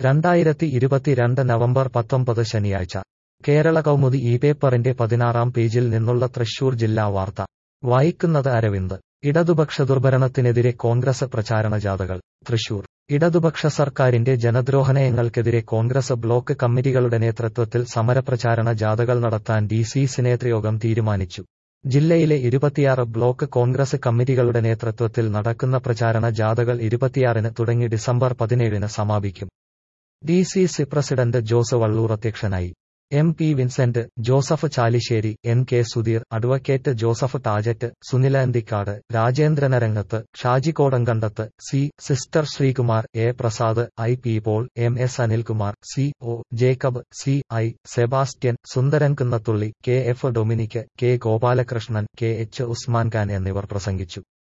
രണ്ടായിരത്തി ഇരുപത്തിരണ്ട് നവംബർ പത്തൊമ്പത് ശനിയാഴ്ച കേരള കൗമുദി ഈ പേപ്പറിന്റെ പതിനാറാം പേജിൽ നിന്നുള്ള തൃശൂർ ജില്ലാ വാർത്ത വായിക്കുന്നത് അരവിന്ദ് ഇടതുപക്ഷ ദുർഭരണത്തിനെതിരെ കോൺഗ്രസ് പ്രചാരണ ജാഥകൾ തൃശൂർ ഇടതുപക്ഷ സർക്കാരിന്റെ ജനദ്രോഹനയങ്ങൾക്കെതിരെ കോൺഗ്രസ് ബ്ലോക്ക് കമ്മിറ്റികളുടെ നേതൃത്വത്തിൽ സമരപ്രചാരണ ജാഥകൾ നടത്താൻ ഡി സി സി നേതൃയോഗം തീരുമാനിച്ചു ജില്ലയിലെ ഇരുപത്തിയാറ് ബ്ലോക്ക് കോൺഗ്രസ് കമ്മിറ്റികളുടെ നേതൃത്വത്തിൽ നടക്കുന്ന പ്രചാരണ ജാഥകൾ ഇരുപത്തിയാറിന് തുടങ്ങി ഡിസംബർ പതിനേഴിന് സമാപിക്കും D C C president Jose Vallur അധ്യക്ഷനായി M P Vincent Joseph Chalissery N K Sudheer advocate Joseph Tajet Sunila Anthikkad Rajendran Arangath Shaji Kodankandath C sister Sreekumar A Prasad I P Paul M S Anilkumar C O Jacob C I Sebastian Sundaran Kunnathully K F Dominic K Gopalakrishnan K H Usman Khan എന്നിവർ പ്രസംഗിച്ചു